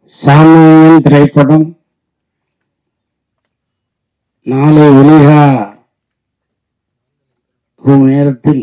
சாமியின் திரைப்படம் நாளை வெளியா நேரத்தில்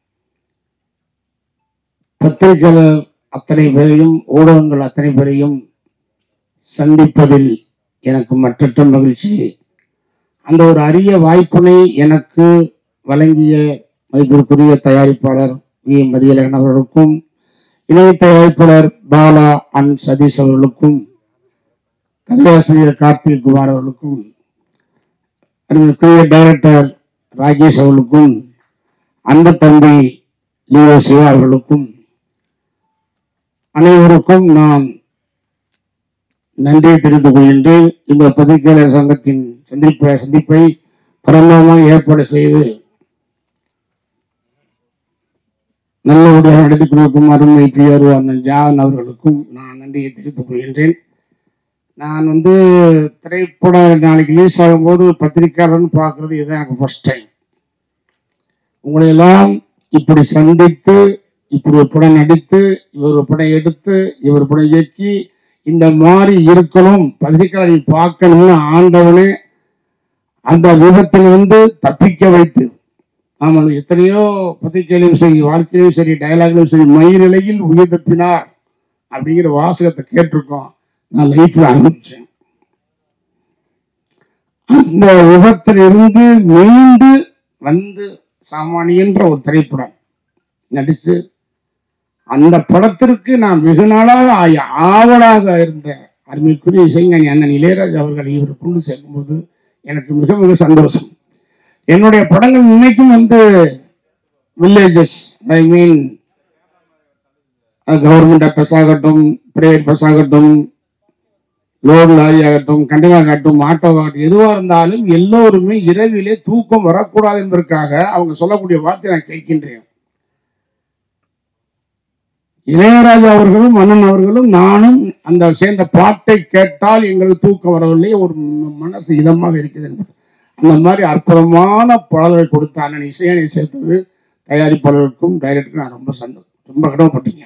பத்திரிகையாளர் அத்தனை பேரையும் ஊடகங்கள் அத்தனை பேரையும் சந்திப்பதில் எனக்கு மற்றற்ற மகிழ்ச்சி அந்த ஒரு அரிய வாய்ப்பினை எனக்கு வழங்கிய மதிப்பிற்குரிய தயாரிப்பாளர் வி மதியழகன் அவர்களுக்கும் இணை தயாரிப்பாளர் பாலா அன் சதீஷ் அவர்களுக்கும் கதையாசிரியர் கார்த்திக் குமார் அவர்களுக்கும் அருமைக்குரிய டைரக்டர் ராகேஷ் அவர்களுக்கும் அன்பு தம்பி லியோ சிவா அவர்களுக்கும் அனைவருக்கும் நான் நன்றியை தெரிவித்துக் கொள்கின்றேன் இந்த பத்திரிகையாளர் சங்கத்தின் சந்திப்பை சந்திப்பை பிரமாதமாக ஏற்பாடு செய்து நல்லபடியாக நடத்தி கொடுக்கும் அருமை பியர் அண்ணன் ஜான் அவர்களுக்கும் நான் நன்றியை தெரிவித்துக் கொள்கின்றேன் நான் வந்து திரைப்பட நாளைக்கு ரிலீஸ் ஆகும்போது பத்திரிக்கையாளர்னு பார்க்கறது இதுதான் எனக்கு ஃபர்ஸ்ட் டைம் உங்களை எல்லாம் இப்படி சந்தித்து இப்படி ஒரு படம் நடித்து இவர் ஒரு படம் எடுத்து இவர் படம் இயக்கி இந்த மாதிரி இருக்கணும் பத்திரிக்கையாளரை பார்க்கணும்னு ஆண்டவனே அந்த விபத்திலிருந்து தப்பிக்க வைத்து ஆமாம் எத்தனையோ பத்திரிகையிலும் சரி வாழ்க்கையிலும் சரி டயலாக்லையும் சரி மயிரிழையில் உயிர் தப்பினார் அப்படிங்கிற வாசகத்தை கேட்டிருக்கோம் நான் லைஃப்ல அனுப்பிச்சேன் அந்த விபத்திலிருந்து மீண்டு வந்து சாமானியன்ற ஒரு திரைப்படம் நடிச்சு அந்த படத்திற்கு நான் வெகு நாளாக ஆய- ஆவலாக இருந்த அருமைக்குரிய இசைஞானி அண்ணன் இளையராஜா அவர்களை இவர் கொண்டு சேர்க்கும்போது எனக்கு மிக மிக சந்தோஷம் என்னுடைய படங்கள் இன்னைக்கும் வந்து villages I mean government bus ஆகட்டும் பிரைவேட் பஸ் ஆகட்டும் லோடு லாரி ஆகட்டும் கண்டெய்னர் ஆகட்டும் ஆட்டோ ஆகட்டும் எதுவாக இருந்தாலும் எல்லோருமே இரவிலே தூக்கம் வரக்கூடாது என்பதற்காக அவங்க சொல்லக்கூடிய வார்த்தை நான் கேட்கின்றேன் இளையராஜா அவர்களும் மன்னன் அவர்களும் நானும் அந்த சேர்ந்த பாட்டை கேட்டால் எங்களுக்கு தூக்கம் வரவில்லை ஒரு ம- மனசு இதமாக இருக்குது என்பது அந்த மாதிரி அற்புதமான பாடல்களை கொடுத்த அண்ணன் இசையனை சேர்த்தது தயாரிப்பாளருக்கும் டைரக்டருக்கும் நான் ரொம்ப சந்தோஷம் ரொம்ப கடமைப்பட்டீங்க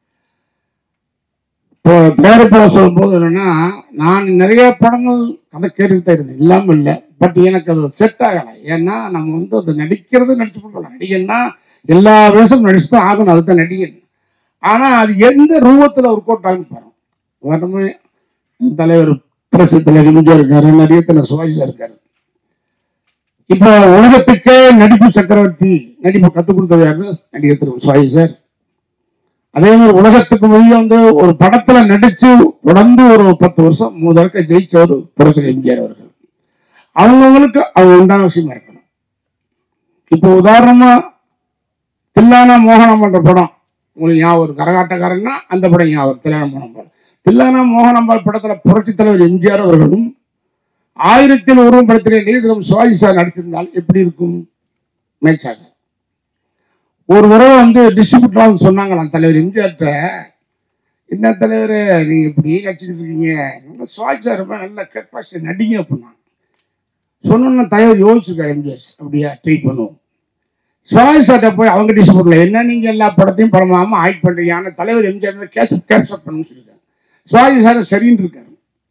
இப்போ தயாரிப்பாளர் சொல்லும்போது என்னன்னா நான் நிறைய படங்கள் கதை கேட்டுக்கிட்டு தான் இருந்தேன் இல்லாமல் இல்லை பட் எனக்கு அது செட் ஆகலை ஏன்னா நம்ம வந்து அது நடிக்கிறது நடிச்சு கொடுக்கலாம் நடிகன்னா எல்லா வேஷமும் நடிச்சு தான் ஆகணும் அதுதான் நடிகன் ஆனா அது எந்த ரூபத்துல ஒரு கோட் ஆகும் பாருங்க உடனே தலைவர் புரட்சி தலைவர் எம்ஜிஆர் இருக்காரு நடிகத்துல சுவாஜா இருக்காரு இப்போ உலகத்துக்கே நடிப்பு சக்கரவர்த்தி நடிப்பு கத்துக் கொடுத்தது யாரு நடிகர் திரு சுவாஜி சார் அதே மாதிரி உலகத்துக்கு வெளியே வந்து ஒரு படத்துல நடிச்சு தொடர்ந்து ஒரு பத்து வருஷம் முதற்க ஜெயிச்சவர் புரட்சி எம்ஜிஆர் அவர்கள் அவங்கவுங்களுக்கு அவங்க உண்டான விஷயமா இருக்கணும் இப்போ உதாரணமா தில்லானா மோகனம் என்ற படம் உங்களுக்கு ஞாபகம் இருக்கு. கரகாட்டக்காரன்னா அந்த படம் ஞாபகம் தில்லானா மோகனம் தில்லானா மோகனம்பால் படத்துல புரட்சி தலைவர் எம்ஜிஆர் அவர்களும் ஆயிரத்தில் ஒருவன் படத்திலே நீதிலம் சுவாஜி சார் நடிச்சிருந்தால் எப்படி இருக்கும் மேட்சாக ஒரு தடவை வந்து டிஸ்ட்ரிபியூட்டர் சொன்னாங்களாம் தலைவர் எம்ஜிஆர்ட்ட என்ன தலைவர் நீங்க இப்படி நடிச்சிட்டு இருக்கீங்க நல்ல சுவாஜி சார் ரொம்ப நல்ல கெப்பாசிட்டி நடிங்க அப்படின்னா சொன்னோன்னு தலைவர் யோசிச்சிருக்காரு எம்ஜிஆர் அப்படியா ட்ரீட் பண்ணுவோம் சுவாமி சார்ட்ட போய் அவங்க டிஸ்ட்ரிபியூட்டர்ல என்ன நீங்க எல்லா படத்தையும் படமாம ஆக்ட் பண்றீங்க ஆனா தலைவர் எம்ஜிஆர் கேட்ச் கேட்சப் பண்ணணும்னு சொல்லியிருக்காரு சுவாமி சார் சரின்னு இருக்காரு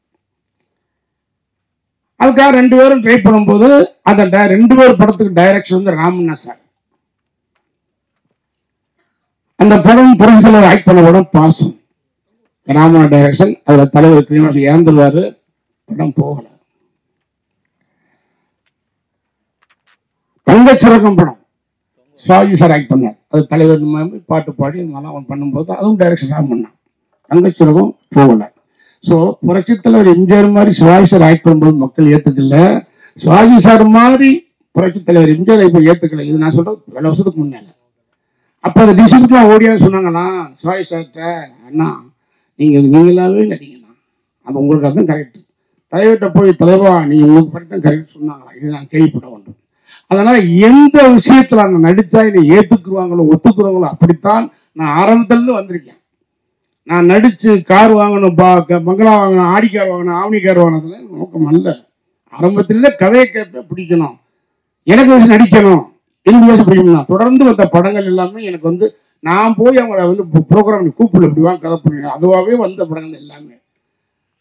அதுக்காக ரெண்டு பேரும் ட்ரை பண்ணும்போது அந்த di- ரெண்டு பேர் படத்துக்கு டைரக்ஷன் வந்து ராமண்ணா சார் அந்த படம் புரட்சியில் ஆக்ட் பண்ண படம் பாசம் ராமண்ணா டைரக்ஷன் அதுல தலைவர் கிரீனிவாஸ் இறந்துருவாரு படம் போகல தங்கச்சிறக்கம் படம் சிவாஜி சார் ஆக்ட் பண்ணார் அது தலைவர் இந்த மாதிரி பாட்டு பாடி இந்த மாதிரிலாம் அவன் பண்ணும்போது அதுவும் டைரக்ஷன் தான் பண்ணான் தங்கச்சிறகம் போகல ஸோ புரட்சி தலைவர் எம்ஜிஆர் மாதிரி சிவாஜி சார் ஆக்ட் பண்ணும்போது மக்கள் ஏத்துக்கல சிவாஜி சார் மாதிரி புரட்சி தலைவர் எம்ஜிஆர் இப்போ ஏத்துக்கல இது நான் சொல்றது பல வருஷத்துக்கு முன்னால அப்போ அந்த டிசிப்ளின் ஓடியா சொன்னாங்கன்னா சிவாஜி சார்கிட்ட அண்ணா நீங்க நீங்களாவே நடிங்கண்ணா அது உங்களுக்கு அதுதான் கரெக்ட் தலைவர்கிட்ட போய் தலைவா நீங்க உங்களுக்கு படித்தான் கரெக்ட் சொன்னாங்களா இது நான் கேள்விப்பட வேண்டும் அதனால எந்த விஷயத்துல நான் நடிச்சா என்னை ஏத்துக்குருவாங்களோ ஒத்துக்குறவங்களோ அப்படித்தான் நான் ஆரம்பத்துல இருந்து வந்திருக்கேன் நான் நடிச்சு கார் வாங்கணும் பா க- பங்களா வாங்கணும் ஆடி கார் வாங்கணும் ஆவணி கார் வாங்கினதுல நோக்கம் அல்ல ஆரம்பத்திலே கதையை கேட்ப பிடிக்கணும் எனக்கு வச்சு நடிக்கணும் எனக்கு வச்சு பிடிக்கணும் தொடர்ந்து வந்த படங்கள் எல்லாமே எனக்கு வந்து நான் போய் அவங்கள வந்து ப்ரோக்ராம் கூப்பிடல இப்படி வாங்க கதை பண்ணுங்க அதுவாகவே வந்த படங்கள் எல்லாமே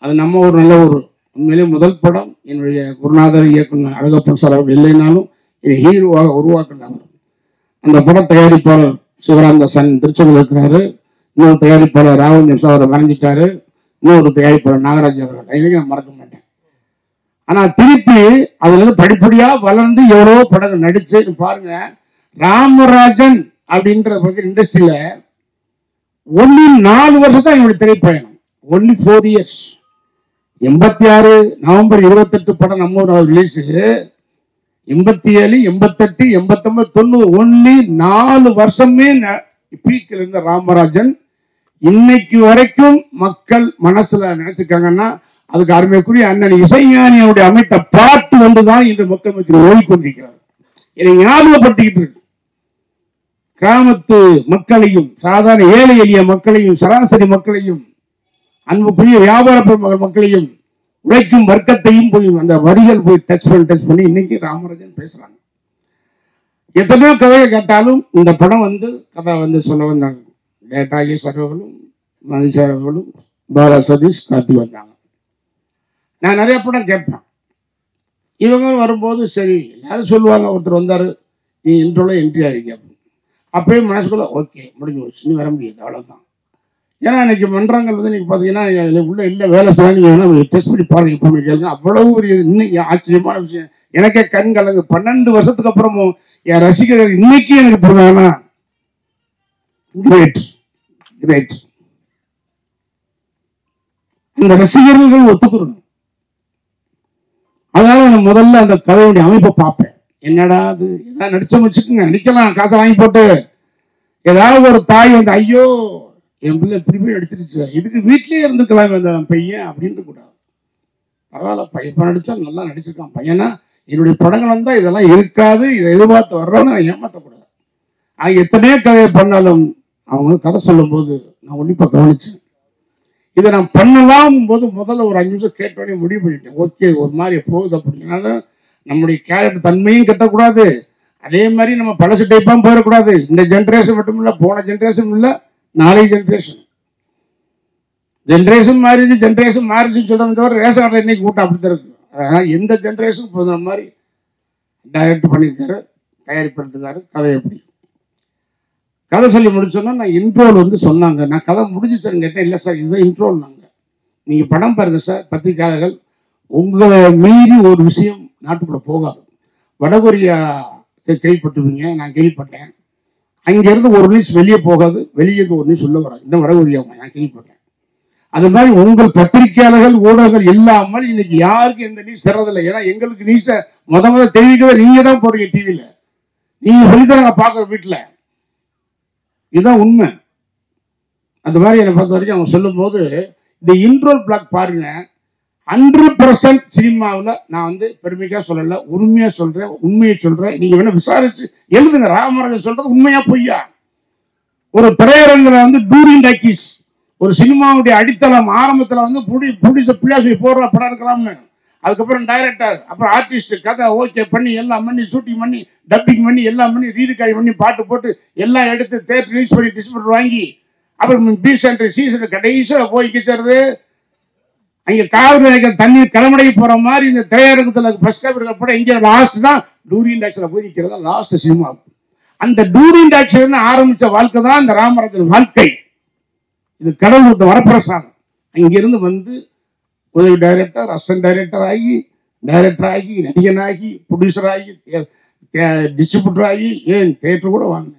அது நம்ம ஒரு நல்ல ஒரு உண்மையிலே முதல் படம் என்னுடைய குருநாதர் இயக்குனர் அழகப்பன் சார் அவர் இல்லைனாலும் இதை ஹீரோவாக உருவாக்குனாங்க அந்த பட தயாரிப்பாளர் சிவராமதாசன் திருச்செந்தூர் இருக்கிறாரு இன்னொரு தயாரிப்பாளர் ராவஞ்சன் சார் அவர் மறைஞ்சிட்டாரு இன்னொரு தயாரிப்பாளர் நாகராஜ் அவர்கள் இன்னைக்கு நான் மறக்க மாட்டேன் ஆனா திருப்பி அதுல இருந்து படிப்படியா வளர்ந்து எவ்வளவோ படங்கள் நடிச்சு பாருங்க ராமராஜன் அப்படின்ற இண்டஸ்ட்ரியில ஒன்லி நாலு வருஷம் தான் என்னுடைய திரைப்பயணம் ஒன்லி ஃபோர் இயர்ஸ் எண்பத்தி ஆறு நவம்பர் இருபத்தெட்டு படம் நம்ம ஊர் ரிலீஸ் எண்பத்தி ஏழு எண்பத்தெட்டு எண்பத்தொன்பது தொண்ணூறு ஒன்லி நாலு வருஷமே பீக்கில் இருந்த ராமராஜன் இன்னைக்கு வரைக்கும் மக்கள் மனசுல நினைச்சிருக்காங்கன்னா அதுக்கு அருமைக்குரிய அண்ணன் இசைஞானியுடைய அமைத்த பாட்டு ஒன்றுதான் இன்று மக்கள் மத்தியில் ஓடிக்கொண்டிருக்கிறார் என்னை ஞாபகப்படுத்திக்கிட்டு இருக்கு கிராமத்து மக்களையும் சாதாரண ஏழை எளிய மக்களையும் சராசரி மக்களையும் அன்புக்குரிய வியாபார பெருமகள் மக்களையும் உழைக்கும் வர்க்கத்தையும் போய் அந்த வரிகள் போய் டச் பண்ணி டச் பண்ணி இன்னைக்கு ராமராஜன் பேசுறாங்க எத்தனையோ கதையை கேட்டாலும் இந்த படம் வந்து கதை வந்து சொல்ல வந்தாங்க டேட்டாகி அவர்களும் மதிசார் அவர்களும் பாலா சதீஷ் கார்த்தி வந்தாங்க நான் நிறைய படம் கேட்பேன் இவங்க வரும்போது சரி எல்லாரும் சொல்லுவாங்க ஒருத்தர் வந்தாரு நீ இன்ட்ரோல என்ட்ரி ஆகிக்க அப்பயே மனசுக்குள்ள ஓகே முடிஞ்சு போச்சு நீ வர முடியாது அவ்வளவுதான் ஏன்னா இன்னைக்கு மன்றங்கள் வந்து நீங்க பாத்தீங்கன்னா இதுல உள்ள இல்ல வேலை செய்ய நீங்க வேணா டெஸ்ட் பண்ணி பாருங்க இப்போ கேளுங்க அவ்வளவு ஒரு இன்னைக்கு ஆச்சரியமான விஷயம் எனக்கே கண் கலங்கு பன்னெண்டு வருஷத்துக்கு அப்புறமும் என் ரசிகர்கள் இன்னைக்கு எனக்கு புரிஞ்சாங்கன்னா கிரேட் கிரேட் இந்த ரசிகர்கள் ஒத்துக்கிறணும் அதனால நான் முதல்ல அந்த கதையுடைய அமைப்பை பார்ப்பேன் என்னடா அது ஏதாவது நடிச்சோம் வச்சுக்கோங்க நடிக்கலாம் காசை வாங்கி போட்டு ஏதாவது ஒரு தாய் வந்து ஐயோ என் பிள்ளை இப்படி போய் நடிச்சிருச்சு இதுக்கு வீட்லயே இருந்துக்கலாம் அந்த பையன் அப்படின்னு கூடாது பரவாயில்ல பையன் நடிச்சா நல்லா நடிச்சிருக்கான் பையனா என்னுடைய படங்கள் வந்தா இதெல்லாம் இருக்காது இதை எதிர்பார்த்து வர்றவங்க நான் ஏமாற்றக்கூடாது ஆக எத்தனையோ கதையை பண்ணாலும் அவங்க கதை சொல்லும்போது நான் உன்னிப்பா கவனிச்சேன் இதை நான் பண்ணலாம் போது முதல்ல ஒரு அஞ்சு நிமிஷம் கேட்டோடனே முடிவு பண்ணிட்டேன் ஓகே ஒரு மாதிரி போகுது அப்படின்னால நம்முடைய கேரக்டர் தன்மையும் கட்டக்கூடாது அதே மாதிரி நம்ம பழசு டைப்பாகவும் போயிடக்கூடாது இந்த ஜென்ரேஷன் மட்டும் இல்லை போன ஜென்ரேஷன் இல்லை நாளைய ஜென்ரேஷன் ஜென்ரேஷன் மாறிச்சு ஜென்ரேஷன் மாறிச்சுன்னு சொல்றதை தவிர ரேஷன் கார்டில் இன்னைக்கு கூட்டம் அப்படி தான் இருக்கு அதனால் எந்த ஜென்ரேஷன் போகிற மாதிரி டைரக்ட் பண்ணியிருக்காரு தயாரிப்படுத்துக்காரு கதை எப்படி கதை சொல்லி முடிச்சோன்னா நான் இன்ட்ரோல் வந்து சொன்னாங்க நான் கதை முடிஞ்சிச்சேன்னு கேட்டேன் இல்லை சார் இதுதான் இன்ட்ரோல்னாங்க நீங்கள் படம் பாருங்க சார் பத்திரிக்கையாளர்கள் உங்களை மீறி ஒரு விஷயம் நாட்டுக்குள்ள போகாது வடகொரியா சரி, கேள்விப்பட்டிருப்பீங்க நான் கேள்விப்பட்டேன் அங்கேருந்து ஒரு நியூஸ் வெளியே போகாது வெளியே இருந்து ஒரு நியூஸ் உள்ள வராது இந்த வடகொரியா நான் கேள்விப்பட்டேன் அது மாதிரி உங்கள் பத்திரிகையாளர்கள் ஊடகங்கள் இல்லாமல் இன்னைக்கு யாருக்கு எந்த நியூஸ் தரதில்லை ஏன்னா எங்களுக்கு நியூஸை முத முத தெரிவிக்கவே நீங்க தான் போறீங்க டிவியில நீங்க சொல்லித்தராங்க பார்க்குற வீட்டில் இதுதான் உண்மை அந்த மாதிரி என்னை பொறுத்த வரைக்கும் அவங்க சொல்லும்போது இந்த இன்ட்ரோல் பிளாக் பாருங்க ஹண்ட்ரட் பர்சன்ட் சினிமாவில் நான் வந்து பெருமைக்காக சொல்லல உண்மையா சொல்றேன் உண்மையை சொல்றேன் நீங்க வேணா விசாரிச்சு எழுதுங்க ராமராஜன் சொல்றது உண்மையா பொய்யா ஒரு திரையரங்குல வந்து டூரிங் டாக்கிஸ் ஒரு சினிமாவுடைய அடித்தளம் ஆரம்பத்துல வந்து புடி புடிச பிள்ளாசி போடுற படம் எடுக்கலாம்னு அதுக்கப்புறம் டைரக்டர் அப்புறம் ஆர்டிஸ்ட் கதை ஓகே பண்ணி எல்லாம் பண்ணி ஷூட்டிங் பண்ணி டப்பிங் பண்ணி எல்லாம் பண்ணி ரீரிகார்ட் பண்ணி பாட்டு போட்டு எல்லாம் எடுத்து தேட்டர் ரிலீஸ் பண்ணி டிஸ்ட்ரிபியூட்டர் வாங்கி அப்புறம் பி சென்டர் சி சென்டர் கடைசியில் போய் கிச்சறது அங்க காவிரி நினைக்கிற தண்ணீர் கடமடை போற மாதிரி இந்த திரையரங்கத்துல பஸ் காப்பி படம் இங்க லாஸ்ட் தான் டூரின் டாக்ஸ்ல போய் நிற்கிறது லாஸ்ட் சினிமா அந்த டூரின் டாக்ஸ்ல ஆரம்பிச்ச வாழ்க்கை தான் இந்த ராமராஜன் வாழ்க்கை இது கடவுள் கொடுத்த வரப்பிரசாதம் அங்கிருந்து வந்து உதவி டைரக்டர் அசிஸ்டன்ட் டைரக்டர் ஆகி டைரக்டர் ஆகி நடிகனாகி ப்ரொடியூசர் ஆகி டிஸ்ட்ரிபியூட்டர் ஆகி ஏன் தேட்டர் கூட வாங்கினேன்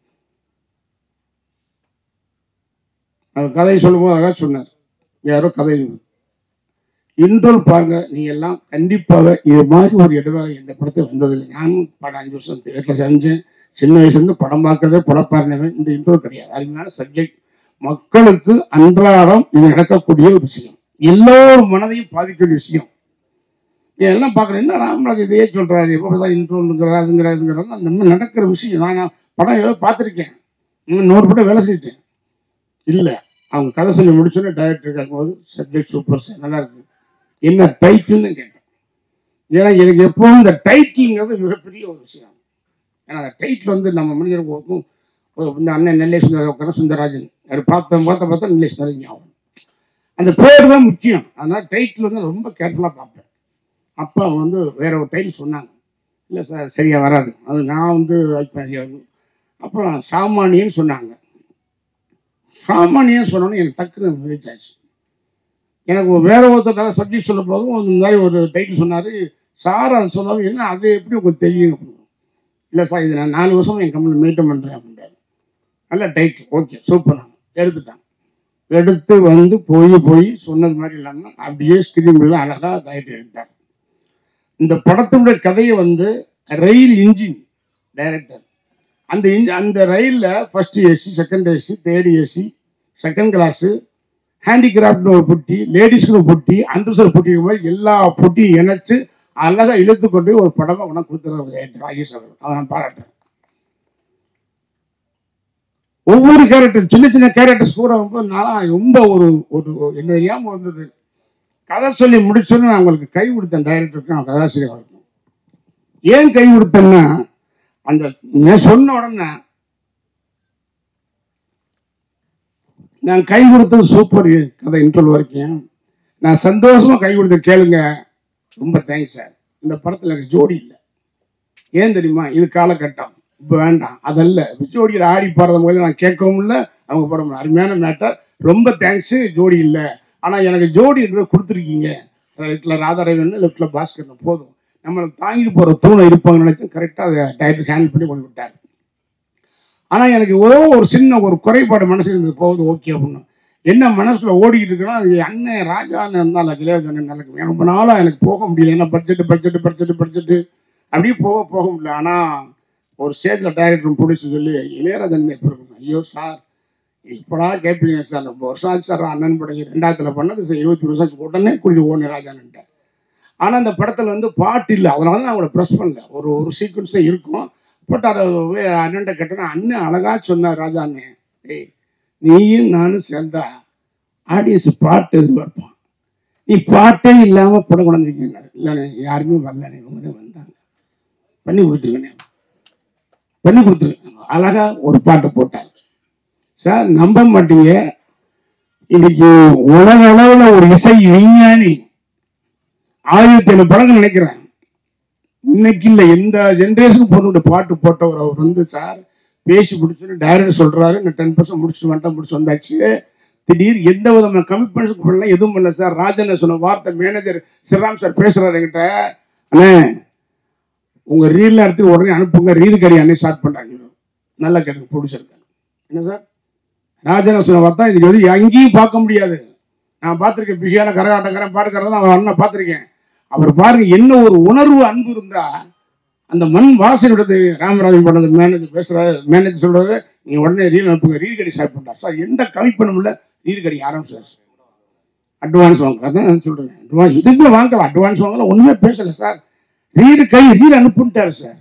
அந்த கதையை சொல்லும்போது அழகா சொன்னார் யாரோ கதை இன்றோல் பாருங்க நீங்க எல்லாம் கண்டிப்பாக இது மாதிரி ஒரு இடைவேளை இந்த படத்தை வந்ததில்லை நானும் படம் அஞ்சு வருஷம் தேட்டரில் செஞ்சேன் சின்ன வயசுலேருந்து படம் பார்க்கறதே படம் பாருனவன் இந்த இன்ட்ரோல் கிடையாது அருமையான சப்ஜெக்ட் மக்களுக்கு அன்றாடம் இது நடக்கக்கூடிய ஒரு விஷயம் எல்லோரும் மனதையும் பாதிக்கக்கூடிய விஷயம் இதெல்லாம் பார்க்குறேன் என்ன ராமராஜ் இதையே சொல்றாரு எப்போ தான் இன்ட்ரோலுங்கிறாருங்கிறாருங்கிறது நம்ம நடக்கிற விஷயம் நான் நான் படம் ஏதோ பார்த்துருக்கேன் இன்னும் நூறு படம் வேலை செஞ்சுட்டேன் இல்லை அவங்க கதை சொல்லி முடிச்சோன்னே டைரக்டர் கேட்கும்போது சப்ஜெக்ட் சூப்பர் சார் நல்லா இருக்கு என்ன டைட்டில்னு கேட்டேன் ஏன்னா எனக்கு எப்பவும் இந்த டைட்டில்ங்கிறது மிகப்பெரிய ஒரு விஷயம் ஏன்னா அந்த டைட்டில் வந்து நம்ம மனிதர்களுக்கும் இந்த அண்ணன் நெல்லை சுந்தர உட்கார சுந்தரராஜன் அவர் பார்த்த பார்த்த பார்த்தா நெல்லை சுந்தரன் ஞாபகம் அந்த பேர் தான் முக்கியம் அதனால டைட்டில் வந்து ரொம்ப கேர்ஃபுல்லாக பார்ப்பேன் அப்போ அவங்க வந்து வேற ஒரு டைட்டில் சொன்னாங்க இல்லை சார் சரியா வராது அது நான் வந்து வைப்பேன். அப்புறம் சாமானியன்னு சொன்னாங்க சாமானியன் சொன்னோன்னே எனக்கு டக்குன்னு ரீச் ஆச்சு எனக்கு ஒரு வேற ஒருத்தர் சப்ஜெக்ட் சொல்லும் போதும் இந்த மாதிரி ஒரு டைட்டில் சொன்னார் சார் அதை சொல்லாமல் என்ன அது எப்படி உங்களுக்கு தெரியும் அப்படின்னு இல்லை சார் இது நான் நாலு வருஷம் என் கம்பெனி மெயின்டைன் பண்ணுறேன் அப்படின்றாரு நல்ல டைட்டில் ஓகே சூப்பர் எடுத்துட்டான் எடுத்து வந்து போய் போய் சொன்னது மாதிரி இல்லாமல் அப்படியே ஸ்கிரீன்ல அழகாக டைட்டில் எடுத்தார் இந்த படத்தினுடைய கதையை வந்து ரயில் இன்ஜின் டைரக்டர் அந்த இன்ஜி அந்த ரயிலில் first AC second AC third AC second class ஹேண்டிகிராஃப்ட்னு ஒரு பொட்டி லேடிஸ்னு ஒரு பொட்டி அண்டர்சர் பொட்டி மாதிரி எல்லா பொட்டியும் இணைச்சு அழகாக இழுத்து கொண்டு போய் ஒரு படமாக கொண்டு கொடுத்துருவாரு ராஜேஷ் அவர்கள் அதை நான் பாராட்டுறேன் ஒவ்வொரு கேரக்டர் சின்ன சின்ன கேரக்டர்ஸ் கூட ரொம்ப நான் ரொம்ப ஒரு ஒரு என்ன தெரியாமல் வந்தது கதை சொல்லி முடிச்சோன்னு நான் உங்களுக்கு கை கொடுத்தேன் டைரக்டருக்கும் கதாசிரியர்களுக்கும் ஏன் கை கொடுத்தேன்னா அந்த நான் சொன்ன உடனே நான் கை கொடுத்தது சூப்பர் கதை இன்ட்ரோல் வரைக்கும் நான் சந்தோஷமா கை கொடுத்து கேளுங்க ரொம்ப தேங்க்ஸ் சார் இந்த படத்தில் எனக்கு ஜோடி இல்லை ஏன் தெரியுமா இது காலகட்டம் இப்போ வேண்டாம் அதல்ல இப்ப ஜோடியில் ஆடி பாடுறது முதல்ல நான் கேட்கவும் இல்லை அவங்க படம் அருமையான மேட்டர் ரொம்ப தேங்க்ஸ் ஜோடி இல்லை ஆனால் எனக்கு ஜோடி இருந்தது கொடுத்துருக்கீங்க ரைட்டில் ராதாரவன் லெஃப்டில் பாஸ்கர் போதும் நம்மளுக்கு தாங்கிட்டு போகிற தூணை இருப்பாங்கன்னு நினச்சி கரெக்டாக அதை டைரக்ட் ஹேண்டில் பண்ணி கொண்டு விட்டார் ஆனால் எனக்கு ஏதோ ஒரு சின்ன ஒரு குறைபாடு மனசில் இருந்தது போகுது ஓகே அப்படின்னு என்ன மனசுல ஓடிக்கிட்டு இருக்குன்னா அது அண்ணன் ராஜான்னு இருந்தாலும் கிளியாஜ் அண்ணன் எனக்கு ரொம்ப நாளாக எனக்கு போக முடியல ஏன்னா பட்ஜெட்டு பட்ஜெட்டு பட்ஜெட்டு பட்ஜெட்டு அப்படியே போக போக முடியல ஆனால் ஒரு ஸ்டேஜில் டைரக்டர் பிடிச்சி சொல்லி இளையராஜன் எப்போ இருக்கணும் ஐயோ சார் இப்படா கேட்பீங்க சார் ரொம்ப வருஷம் ஆச்சு சார் அண்ணன் படம் ரெண்டாயிரத்தில் பண்ணது சார் இருபத்தி வருஷம் ஆச்சு உடனே குழி ஓனே ராஜான்ட்டேன் ஆனால் அந்த படத்தில் வந்து பாட்டு இல்லை அதனால தான் நான் அவங்கள ப்ரெஸ் பண்ணல ஒரு ஒரு சீக்வன்ஸே இருக்கும் பட் அதை அண்ணன்ட்ட கேட்டேன்னா அண்ணன் அழகாக சொன்னார் ராஜா அண்ணன் ஏய் நீயும் நானும் சேர்ந்தா ஆடியன்ஸ் பாட்டு எதிர்பார்ப்பான் நீ பாட்டே இல்லாமல் படம் கொண்டாந்துருக்கீங்க இல்லைண்ணே யாருமே வரலண்ணே இவங்க தான் வந்தாங்க பண்ணி கொடுத்துருக்கண்ணே பண்ணி கொடுத்துருக்கேன் அழகா ஒரு பாட்டு போட்டார் சார் நம்ப மாட்டீங்க இன்னைக்கு உலக அளவுல ஒரு இசை விஞ்ஞானி ஆயிரத்தி ஐநூறு படங்கள் நினைக்கிறேன் இன்னைக்கு இல்லை எந்த ஜென்ரேஷன் பொண்ணோட பாட்டு போட்டவர் அவர் வந்து சார் பேசி முடிச்சுன்னு டைரக்டர் சொல்றாரு நான் டென் பர்சன்ட் முடிச்சுட்டு வந்துட்டேன் முடிச்சு வந்தாச்சு திடீர் எந்த விதமான கமிட்மெண்ட்ஸ் பண்ணல எதுவும் பண்ணல சார் ராஜன் சொன்ன வார்த்தை மேனேஜர் சிவராம் சார் பேசுறாரு என்கிட்ட அண்ணே உங்க ரீல்ல எடுத்து உடனே அனுப்புங்க ரீல் கடி அன்னை ஸ்டார்ட் பண்றாங்க நல்ல கேட்டு பிடிச்சிருக்காங்க என்ன சார் ராஜன் சொன்ன வார்த்தை இதுக்கு வந்து எங்கேயும் பார்க்க முடியாது நான் பார்த்துருக்கேன் பிஸியான கரகாட்டக்காரன் பாட்டுக்காரன் நான் அண்ணன் பார்த்துருக்கேன் அவர் பாருங்க என்ன ஒரு உணர்வு அன்பு இருந்தா அந்த மண் வாசனையோடது ராமராஜன் பண்ணது மேனேஜர் பேசுறாரு மேனேஜர் சொல்றாரு நீ உடனே ரீல் அனுப்புங்க ரீல் கடி ஸ்டார்ட் பண்றாரு சார் எந்த கமிட்மெண்ட்டும் இல்லை ரீல் கடி ஆரம்பிச்சார் சார் அட்வான்ஸ் வாங்க அதான் சொல்றேன் அட்வான்ஸ் இதுக்குள்ள வாங்கலாம் அட்வான்ஸ் வாங்கலாம் ஒண்ணுமே பேசல சார் ரீல் கை ரீல் அனுப்புன்ட்டாரு சார்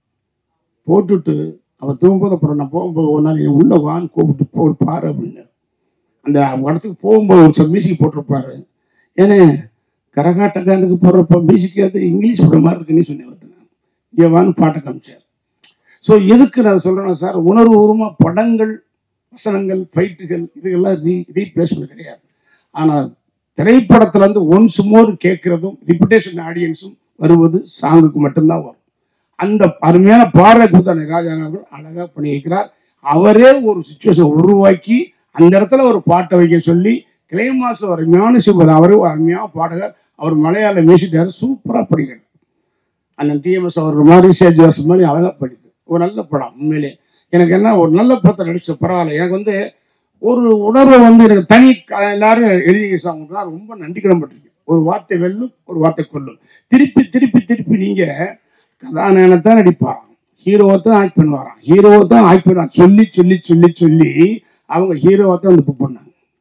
போட்டுட்டு அவர் தூங்கும்போது அப்புறம் நான் போகும்போது ஒரு நாள் நீ உள்ள வான்னு கூப்பிட்டு போ பாரு அப்படின்னு அந்த இடத்துக்கு போகும்போது ஒரு சில மியூசிக் போட்டிருப்பாரு ஏன்னா கரகாட்டக்காரனுக்கு போடுறப்ப மியூசிக் அது இங்கிலீஷ் போடுற மாதிரி இருக்குன்னு சொன்னேன் ஒருத்தன். இங்கே வான்னு பாட்டை காமிச்சார் ஸோ எதுக்கு நான் சொல்றேன்னா சார் உணர்வுபூர்வமாக படங்கள் வசனங்கள் ஃபைட்டுகள் இதுகெல்லாம் ரீ ரீப்ளேஸ்மெண்ட் கிடையாது ஆனால் திரைப்படத்துல இருந்து ஒன்ஸ் மோர் கேட்கறதும் ரிப்பிட்டேஷன் ஆடியன்ஸும் வருவது சாங்குக்கு மட்டும்தான் வரும் அந்த அருமையான பாடலை கொடுத்த ராஜா அவர்கள் அழகா பண்ணி வைக்கிறார் அவரே ஒரு சுச்சுவேஷன் உருவாக்கி அந்த இடத்துல ஒரு பாட்டை வைக்க சொல்லி கிளைமாஸ் அருமையான சிவர் அவரே ஒரு அருமையான பாடகர் அவர் மலையாள மியூசிக்கார் சூப்பரா படிக்கிறார் அண்ணன் டிஎம்எஸ் அவர் மாதிரி சேஜ் வாசன் மாதிரி அழகா படிக்குது ஒரு நல்ல படம் உண்மையிலே எனக்கு என்ன ஒரு நல்ல படத்தை நடிச்ச பரவாயில்ல எனக்கு வந்து ஒரு உணர்வை வந்து எனக்கு தனி க- எல்லாரும் எழுதிங்க சாங் ரொம்ப நன்றி கடன்பட்டிருக்கேன் ஒரு வார்த்தை வெல்லும் ஒரு வார்த்தை கொல்லும் திருப்பி திருப்பி திருப்பி நீங்க கதாநாயகனைத்தான் நடிப்பாராம் ஹீரோவை தான் ஆக்ட் பண்ணுவாராம் ஹீரோவை தான் ஆக்ட் பண்ணுவாங்க சொல்லி சொல்லி சொல்லி சொல்லி அவங்க ஹீரோவை தான் வந்து புக் பண்ணாங்க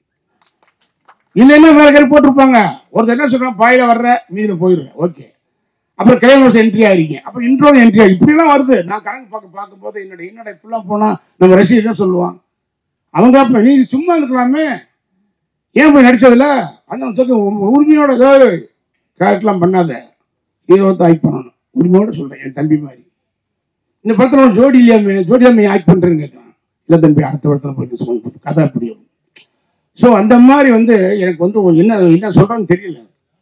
இல்லைன்னா வேற கரு போட்டிருப்பாங்க ஒருத்தர் என்ன சொல்றான் பாயில வர்ற மீதில போயிடுறேன் ஓகே அப்புறம் கிளைமேக்ஸ் என்ட்ரி ஆயிருக்கீங்க அப்புறம் இன்ட்ரோ என்ட்ரி ஆகி இப்படிலாம் வருது நான் கணக்கு பார்க்க பார்க்கும்போது என்னோட என்னோட இப்படிலாம் போனா நம்ம ரசிகர் என்ன சொல்லுவான் அவங்க அப்ப நீ சும்மா இருக்கலாமே ஏன் போய் நடிச்சதுல அந்த சொல்லி உங்க உரிமையோட ஏதாவது கேரக்டர்லாம் பண்ணாத ஹீரோ தான் ஆக்ட் பண்ணணும் உரிமையோட சொல்றேன் என் தம்பி மாதிரி இந்த படத்துல ஒரு ஜோடி இல்லையாமே ஜோடி இல்லாம ஆக்ட் பண்றேன்னு கேட்கலாம் இல்லை தம்பி அடுத்த படத்துல போய் சொல்லு. கதை அப்படி ஸோ ஸோ அந்த மாதிரி வந்து எனக்கு வந்து ஒரு என்ன என்ன சொல்கிறேன்னு தெரியல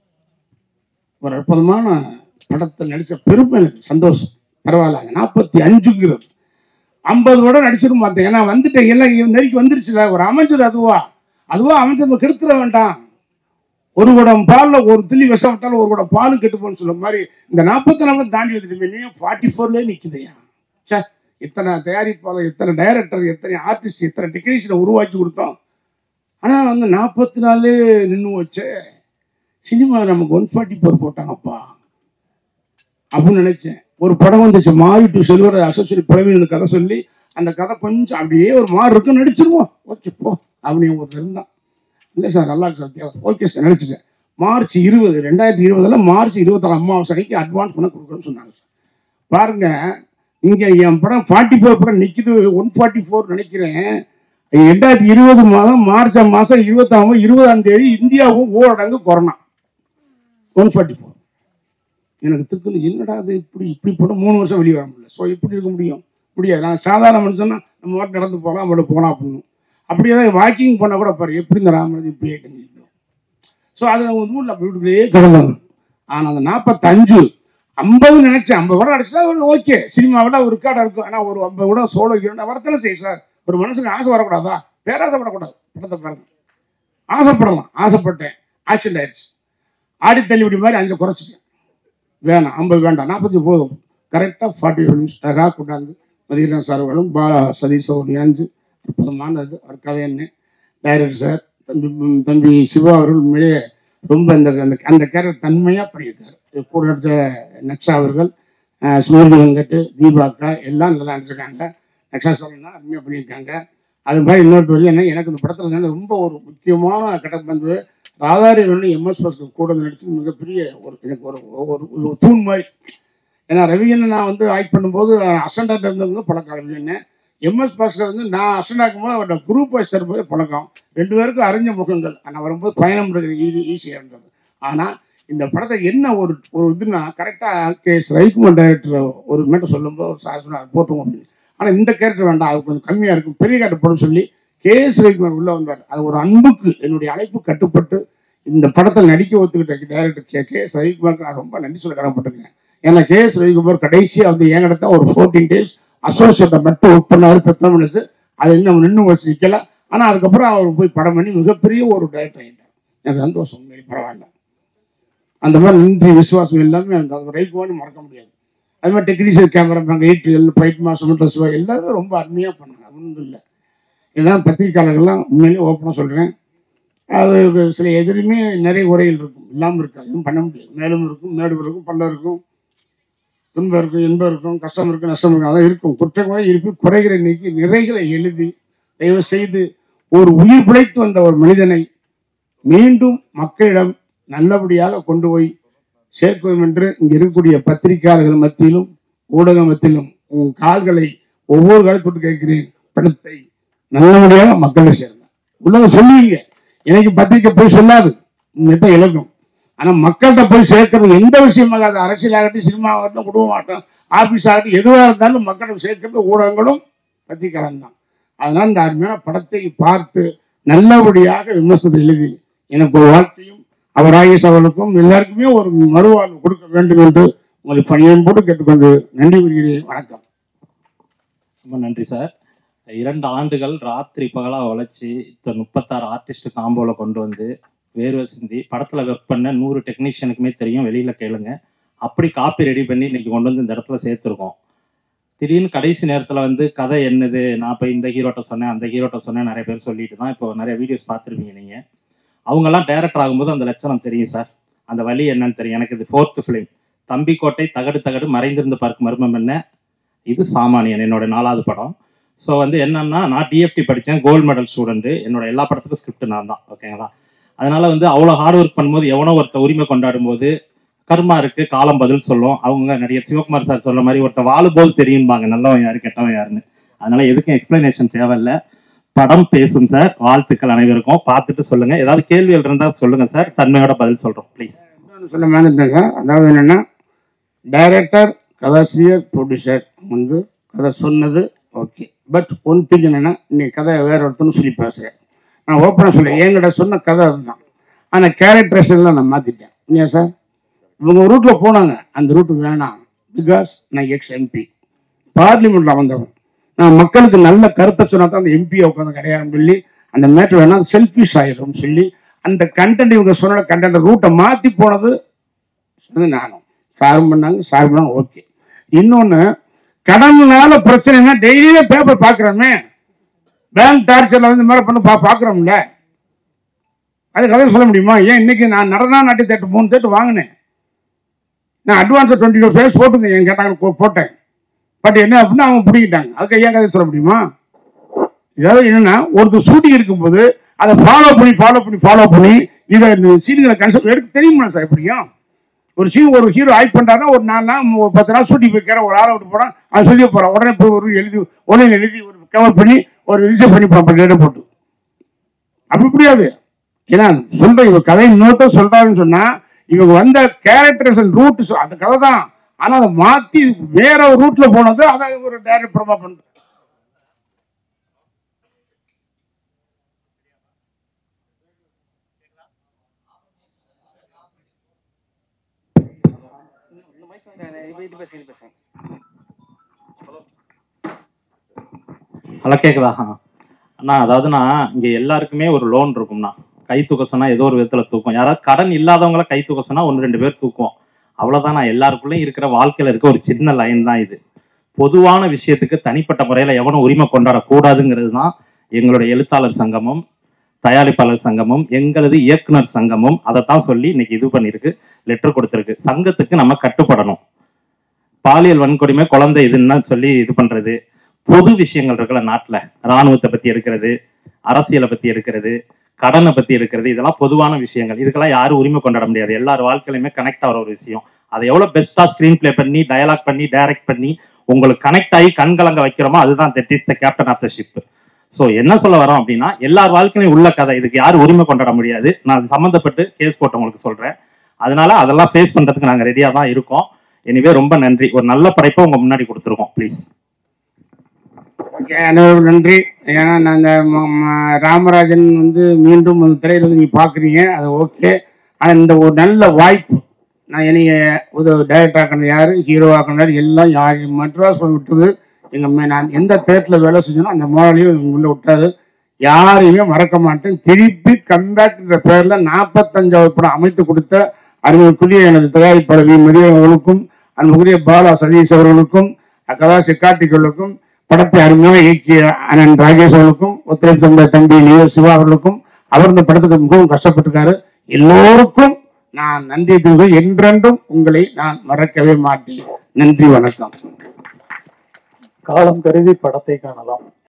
ஒரு அற்புதமான படத்தில் நடித்த பெருமை எனக்கு சந்தோஷம் பரவாயில்ல நாற்பத்தி அஞ்சுங்கிறது ஐம்பது கூட நடிச்சிரும் பார்த்தேன் ஏன்னா வந்துட்டேன் எல்லாம் இவன் நெருக்கி வந்துருச்சுல ஒரு அமைஞ்சது அதுவா அதுவா அமைஞ்சது கெடுத்துட வேண்டாம் ஒரு குடம் பாலில் ஒரு துளி விஷம் விட்டாலும் ஒரு குடம் பாலும் கெட்டு போன்னு சொல்ல மாதிரி இந்த நாற்பத்தி நாலு தாண்டி வந்துட்டு ஃபார்ட்டி ஃபோர்லேயே நிற்குதையா சே இத்தனை தயாரிப்பாளர் இத்தனை டைரக்டர் எத்தனை ஆர்டிஸ்ட் இத்தனை டெக்னீஷியனை உருவாக்கி கொடுத்தோம் ஆனால் வந்து நாற்பத்தி நாலு நின்று வச்சே சினிமா நமக்கு ஒன் ஃபார்ட்டி ஃபோர் போட்டாங்கப்பா அப்படின்னு நினைச்சேன் ஒரு படம் வந்துச்சு மாறி டு செல்வர் அசோசியேட் பிரவீன் கதை சொல்லி அந்த கதை கொஞ்சம் அப்படியே ஒரு மாறு இருக்கு நடிச்சிருவோம் ஓகே போ அப்படின்னு ஒருத்தர் இருந்தான் இல்லை சார் நல்லா இருக்கு சார் ஓகே சார் நடிச்சிட்டேன் மார்ச் இருபது ரெண்டாயிரத்தி இருபதுல மார்ச் இருபத்தாறு அமாவாசை அன்னைக்கு அட்வான்ஸ் பண்ண கொடுக்குறேன்னு சொன்னாங்க சார் பாருங்க இங்க என் படம் ஃபார்ட்டி ஃபோர் படம் நிக்குது ஒன் ஃபார்ட்டி ஃபோர் நினைக்கிறேன் ரெண்டாயிரத்தி இருபது மாதம் மார்ச் மாதம் இருபத்தாம் இருபதாம் தேதி இந்தியாவும் ஊரடங்கு கொரோனா ஒன் ஃபார்ட்டி ஃபோர் எனக்கு திக்குன்னு என்னடா அது இப்படி இப்படி போட்டு மூணு வருஷம் வெளியே வர முடியல ஸோ இப்படி இருக்க முடியும் முடியாது நான் சாதாரண மனுஷன்னா நம்ம மட்டும் நடந்து போகலாம் நம்மளோட போகலாம் அப்படின்னு அப்படியே தான் வாக்கிங் பண்ண கூட பாரு எப்படி இந்த ராமராஜ் இப்படி ஆகிட்டு ஸோ அது நம்ம ஊரில் வீட்டுக்குள்ளேயே கிடந்தாங்க ஆனால் அந்த நாற்பத்தஞ்சு ஐம்பது நினைச்சேன் ஐம்பது கூட அடிச்சா ஓகே சினிமாவில் ஒரு ரெக்கார்டாக இருக்கும் ஆனால் ஒரு ஐம்பது கூட சோழ ஹீரோனா வரத்தானே செய்யும் சார் ஒரு மனுஷனுக்கு ஆசை வரக்கூடாதா பேராசைப்படக்கூடாது படத்தை பாருங்க ஆசைப்படலாம் ஆசைப்பட்டேன் ஆக்சிடென்ட் ஆயிடுச்சு ஆடி தள்ளிவிடி மாதிரி அஞ்சு குறைச்சிட்டேன் வேணாம் ஐம்பது வேண்டாம் நாற்பத்தி போதும் கரெக்டாக ஃபார்ட்டி ஃபிலிம்ஸ் அழகாக கொண்டாந்து மதியரன் சார்களும் பாலா சதீஷ் அவர் இணைஞ்சு அற்புதமானது அவர் கதை என்ன டைரக்டர் சார் தம்பி தம்பி சிவா அவர்கள் உண்மையிலே ரொம்ப அந்த அந்த அந்த கேரக்டர் தன்மையாக பண்ணியிருக்காரு இது கூட நடித்த நக்ஷா அவர்கள் அஹ், ஸ்மிருதி வெங்கட் தீபாக்கா எல்லாம் நல்லா நடிச்சிருக்காங்க நக்ஷா சார்லாம் அருமையாக பண்ணியிருக்காங்க அது மாதிரி இன்னொருத்தர் என்ன எனக்கு இந்த படத்தில் வந்து ரொம்ப ஒரு முக்கியமான கட்டம் வந்து ராதாரி வந்து எம்எஸ் பாஸ்கர் கூட நடிச்சது மிகப்பெரிய ஒரு எனக்கு ஒரு ஒரு ஒரு தூண் மாதிரி ஏன்னா ரவிகண்ணன் நான் வந்து ஆக்ட் பண்ணும்போது அசண்டாக இருந்தது பழக்கம் ரவிகண்ணன் எம்எஸ் பாஸ்கர் வந்து நான் அசண்டாக்கும் போது அவரோட குரூப் வைஸ் தரும்போது பழக்கம் ரெண்டு பேருக்கும் அறிஞ்ச முகங்கள் நான் வரும்போது பயணம் இருக்கிற ஈஸி ஈஸியாக இருந்தது ஆனால் இந்த படத்தை என்ன ஒரு ஒரு இதுனா கரெக்டாக கே எஸ் ரவிக்குமார் டைரக்டர் ஒரு மேட்டர் சொல்லும்போது சார் சொன்னார் போட்டுவோம் அப்படின்னு ஆனால் இந்த கேரக்டர் வேண்டாம் அது கொஞ்சம் கம்மியாக இருக்கும் பெரிய கேரக்டர் போட சொல்லி கே எஸ் ரவிக்குமார் உள்ளே வந்தார் அது ஒரு அன்புக்கு என்னுடைய அழைப்பு கட்டுப்பட்டு இந்த படத்தில் நடிக்க ஒத்துக்கிட்ட டைரக்டர் கே கே எஸ் ரவிக்குமாருக்கு நான் ரொம்ப நன்றி சொல்ல கடமைப்பட்டிருக்கேன் ஏன்னா கே எஸ் ரவிக்குமார் கடைசியாக வந்து என்கிட்ட ஒரு ஃபோர்டீன் டேஸ் அசோசியேட்டை மட்டும் ஒர்க் பண்ணாரு பெத்த மனசு அது இன்னும் நின்று வச்சு நிற்கல ஆனால் அதுக்கப்புறம் அவர் போய் படம் பண்ணி மிகப்பெரிய ஒரு டைரக்டர் ஆகிட்டார் எனக்கு சந்தோஷம் உண்மையிலே பரவாயில்ல அந்த மாதிரி நன்றி விசுவாசம் எல்லாமே எனக்கு அது ரைக்குவான்னு மறக்க முடியாது அது மாதிரி டெக்னீஷியன் கேமரா பேங்க் எயிட் ஃபைட் மாசம் சிவா எல்லாருமே ரொம்ப அருமையாக பண்ணாங்க ஒன்றும் இல்லை இதெல்லாம் பத்திரிக்கையாளர்கள்லாம் உண்மையிலேயே ஓப்பனாக சொல்கிறேன் அது சில எதிலுமே நிறைய உரைகள் இருக்கும் இல்லாமல் இருக்காது எதுவும் பண்ண முடியாது மேலும் இருக்கும் மேடு இருக்கும் பள்ளம் இருக்கும் துன்பம் இருக்கும் இன்பம் இருக்கும் கஷ்டம் இருக்கும் நஷ்டம் இருக்கும் அதான் இருக்கும் குற்றங்களை இருப்பி குறைகளை நீக்கி நிறைகளை எழுதி தயவு செய்து ஒரு உயிர் பிழைத்து வந்த ஒரு மனிதனை மீண்டும் மக்களிடம் நல்லபடியாக கொண்டு போய் சேர்க்கும் என்று இங்கு இருக்கக்கூடிய பத்திரிகையாளர்கள் மத்தியிலும் ஊடக மத்தியிலும் உன் கால்களை ஒவ்வொரு காலத்தொட்டு கேட்கிறேன் படத்தை நல்லபடியாக மக்களிடம் சேருங்க உள்ளத சொல்லுவீங்க எனக்கு பத்திரிக்கை போய் சொல்லாது உங்ககிட்ட எழுதும் ஆனா மக்கள்கிட்ட போய் சேர்க்கறது எந்த விஷயமாக அது அரசியலாகட்டும் சினிமா ஆகட்டும் குடும்பம் ஆகட்டும் ஆபீஸ் ஆகட்டும் எதுவாக இருந்தாலும் மக்களிடம் சேர்க்கிறது ஊடகங்களும் பத்திரிக்கையாளர் தான் அதனால் இந்த அருமையான படத்தை பார்த்து நல்லபடியாக விமர்சனத்தை எழுதி எனக்கு ஒரு வாழ்த்தையும் அவர் ஆயுஷ் அவர்களுக்கும் எல்லாருக்குமே ஒரு மறுவாழ்வு கொடுக்க வேண்டும் என்று உங்களை பணியம் போட்டு கேட்டுக்கொண்டு நன்றி கூறுகிறேன் வணக்கம் ரொம்ப நன்றி சார் இரண்டு ஆண்டுகள் ராத்திரி பகலா உழைச்சி இந்த முப்பத்தாறு ஆர்டிஸ்ட் காம்போல கொண்டு வந்து வேர்வை சிந்தி படத்துல ஒர்க் பண்ண நூறு டெக்னீஷியனுக்குமே தெரியும் வெளியில கேளுங்க அப்படி காப்பி ரெடி பண்ணி இன்னைக்கு கொண்டு வந்து இந்த இடத்துல சேர்த்துருக்கோம் திடீர்னு கடைசி நேரத்துல வந்து கதை என்னது நான் இப்போ இந்த ஹீரோட்ட சொன்னேன் அந்த ஹீரோட்ட சொன்னேன் நிறைய பேர் சொல்லிட்டு தான் இப்போ நிறைய வீடியோஸ் பார்த்துருப்பீங்க நீங்க அவங்கெல்லாம் டைரக்டர் ஆகும்போது அந்த லட்சணம் தெரியும் சார் அந்த வழி என்னன்னு தெரியும் எனக்கு இது ஃபோர்த்து ஃபிலிம் தம்பி கோட்டை தகடு தகடு மறைந்திருந்து பார்க்கும் மர்மம் என்ன இது சாமானியன் என்னோட நாலாவது படம் ஸோ வந்து என்னன்னா நான் டிஎஃப்டி படித்தேன் கோல்டு மெடல் ஸ்டூடெண்ட் என்னோட எல்லா படத்துக்கும் ஸ்கிரிப்ட் நான் தான் ஓகேங்களா அதனால வந்து அவ்வளோ ஹார்ட் ஒர்க் பண்ணும்போது எவனோ ஒருத்த உரிமை கொண்டாடும் போது கர்மா இருக்கு காலம் பதில் சொல்லும் அவங்க நடிகர் சிவகுமார் சார் சொல்ற மாதிரி ஒருத்த வாழும்போது தெரியும்பாங்க நல்லவன் யாரு கெட்டவன் யாருன்னு அதனால எதுக்கும் எக்ஸ்பிளனேஷன் தேவையில்ல படம் பேசும் சார் வாழ்த்துக்கள் அனைவருக்கும் பார்த்துட்டு சொல்லுங்க ஏதாவது கேள்விகள் இருந்தால் சொல்லுங்க சார் தன்மையோட பதில் சொல்றோம் ப்ளீஸ் இன்னொன்னு சொல்ல மறந்துட்டேன் சார் அதாவது என்னன்னா டைரக்டர் கதாசிரியர் ப்ரொடியூசர் வந்து கதை சொன்னது ஓகே பட் ஒன் திங் என்னன்னா இன்னைக்கு கதை வேற ஒருத்தனும் சொல்லி பேசுகிறேன் நான் ஓப்பனாக சொல்ல என்கிட்ட சொன்ன கதை அதுதான் ஆனால் கேரக்டரைசேஷன்லாம் நான் மாற்றிட்டேன் இல்லையா சார் இவங்க ரூட்டில் போனாங்க அந்த ரூட்டு வேணாம் பிகாஸ் நான் எக்ஸ் எம்பி பார்லிமெண்ட்டில் வந்தவன் நான் மக்களுக்கு நல்ல கருத்தை சொன்னா தான் அந்த எம்பியை உட்காந்து கிடையாதுன்னு சொல்லி அந்த மேட்ரு வேணா செல்ஃபிஷ் ஆயிடும்னு சொல்லி அந்த கண்டென்ட் இவங்க சொன்ன கண்டென்ட் ரூட்டை மாற்றி போனது சொன்னது நானும் சாரும் பண்ணாங்க சார் பண்ணாங்க ஓகே இன்னொன்று கடனால பிரச்சனைனா டெய்லியும் பேப்பர் பார்க்குறோமே பேங்க் டார்ச்சரில் வந்து இந்த மாதிரி பண்ண பா பார்க்குறோம்ல அது கதை சொல்ல முடியுமா ஏன் இன்னைக்கு நான் நடனா நாட்டி தேட்டு மூணு தேட்டு வாங்கினேன் நான் அட்வான்ஸ் டுவெண்ட்டி டூ ஃபேஸ் போட்டுருந்தேன் என் கேட்டாங்க போ- போட்டேன் பட் என்ன அப்படின்னா அவங்க பிடிக்கிட்டாங்க அதுக்கு ஏன் கதை சொல்ல முடியுமா இதாவது என்னன்னா ஒருத்தர் ஷூட்டிங் இருக்கும்போது அதை ஃபாலோ பண்ணி ஃபாலோ பண்ணி ஃபாலோ பண்ணி இதை சீனுங்களை கன்செப்ட் எடுக்க தெரியுமா சார் எப்படியும் ஒரு சீன் ஒரு ஹீரோ ஆக்ட் பண்றாருன்னா ஒரு நாலு நாள் மு- பத்து நாள் ஷூட்டிங் போய்க்கிற ஒரு ஆளை விட்டு போறான் அவன் சொல்லி போறான் உடனே போய் ஒரு எழுதி உடனே எழுதி ஒரு கவர் பண்ணி ஒரு ரிஜிஸ்டர் பண்ணி போறான் டேட்டை போட்டு அப்படி முடியாது ஏன்னா சொல்ற இவங்க கதை இன்னொருத்தர் சொல்றாருன்னு சொன்னா இவங்க வந்த கேரக்டரேஷன் ரூட் அந்த கதை தான் ஆனா அதை மாத்தி வேற ஒரு ரூட்ல போனது அதை ஒரு டைரக்ட் பிரமா பண்ற இது பேசுங்க இது பேசுங்க ஹலோ கேக்குதா அண்ணா அதாவதுண்ணா இங்க எல்லாருக்குமே ஒரு லோன் இருக்கும்ண்ணா கை தூக்க சொன்னா ஏதோ ஒரு விதத்துல தூக்கும் யாராவது கடன் இல்லாதவங்கள கை தூக்க சொன்னா ஒன்று ரெண்டு பேர் தூக்குவோம் அவ்வளவுதான் நான் எல்லாருக்குள்ளயும் இருக்கிற வாழ்க்கையில இருக்க ஒரு சின்ன லைன் தான் இது பொதுவான விஷயத்துக்கு தனிப்பட்ட முறையில எவனும் உரிமை கொண்டாடக்கூடாதுங்கிறது தான் எங்களுடைய எழுத்தாளர் சங்கமும் தயாரிப்பாளர் சங்கமும் எங்களது இயக்குனர் சங்கமும் அதைத்தான் சொல்லி இன்னைக்கு இது பண்ணியிருக்கு லெட்டர் கொடுத்துருக்கு சங்கத்துக்கு நம்ம கட்டுப்படணும் பாலியல் வன்கொடுமை குழந்தை இதுன்னு சொல்லி இது பண்றது பொது விஷயங்கள் இருக்குல்ல நாட்டுல ராணுவத்தை பத்தி எடுக்கிறது அரசியலை பத்தி எடுக்கிறது கடனை பத்தி எடுக்கிறது இதெல்லாம் பொதுவான விஷயங்கள் இதுக்கெல்லாம் யாரும் உரிமை கொண்டாட முடியாது எல்லார் வாழ்க்கையிலுமே கனெக்ட் ஆகிற ஒரு விஷயம் அதை எவ்வளவு பெஸ்டா ஸ்கிரீன் ப்ளே பண்ணி டயலாக் பண்ணி டைரக்ட் பண்ணி உங்களுக்கு கனெக்ட் ஆகி கண்கலங்க வைக்கிறோமோ அதுதான் that is the captain of the ship so என்ன சொல்ல வரோம் அப்படின்னா எல்லார் வாழ்க்கையிலும் உள்ள கதை இதுக்கு யாரும் உரிமை கொண்டாட முடியாது நான் அது சம்மந்தப்பட்டு கேஸ் போட்டவங்களுக்கு சொல்றேன் அதனால அதெல்லாம் ஃபேஸ் பண்றதுக்கு நாங்க ரெடியா தான் இருக்கோம் எனிவே ரொம்ப நன்றி ஒரு நல்ல படைப்பை உங்க முன்னாடி கொடுத்துருக்கோம் ப்ளீஸ் ஓகே அனைவருக்கும் நன்றி ஏன்னா நாங்கள் ராமராஜன் வந்து மீண்டும் அந்த திரையில் வந்து நீங்கள் பார்க்குறீங்க அது ஓகே ஆனால் இந்த ஒரு நல்ல வாய்ப்பு நான் என்னைய ஒரு டைரக்டர் ஆக்கினது யார் ஹீரோ ஆக்கினது எல்லாம் யார் மெட்ராஸ் போய் விட்டது எங்கள் நான் எந்த தேட்டரில் வேலை செஞ்சனோ அந்த முதலையும் உள்ளே விட்டாரு யாரையுமே மறக்க மாட்டேன் திருப்பி கம்பேக்ன்ற பேரில் நாற்பத்தஞ்சாவது படம் அமைத்து கொடுத்த அருமைக்குரிய எனது தயாரிப்பாளர் வி மதியம் அவர்களுக்கும் அன்புக்குரிய பாலா சதீஷ் அவர்களுக்கும் கதா சிக்கார்த்திகளுக்கும் படத்தை அருமையாக இயக்கிய அண்ணன் ராகேஷ் அவர்களுக்கும் ஒத்துழைப்பு தந்த தம்பி லியோ சிவா அவர்களுக்கும் அவர் இந்த படத்துக்கு மிகவும் கஷ்டப்பட்டிருக்காரு எல்லோருக்கும் நான் நன்றி தெரிவித்து என்றென்றும் உங்களை நான் மறக்கவே மாட்டேன் நன்றி வணக்கம் காலம் கருதி படத்தை காணலாம்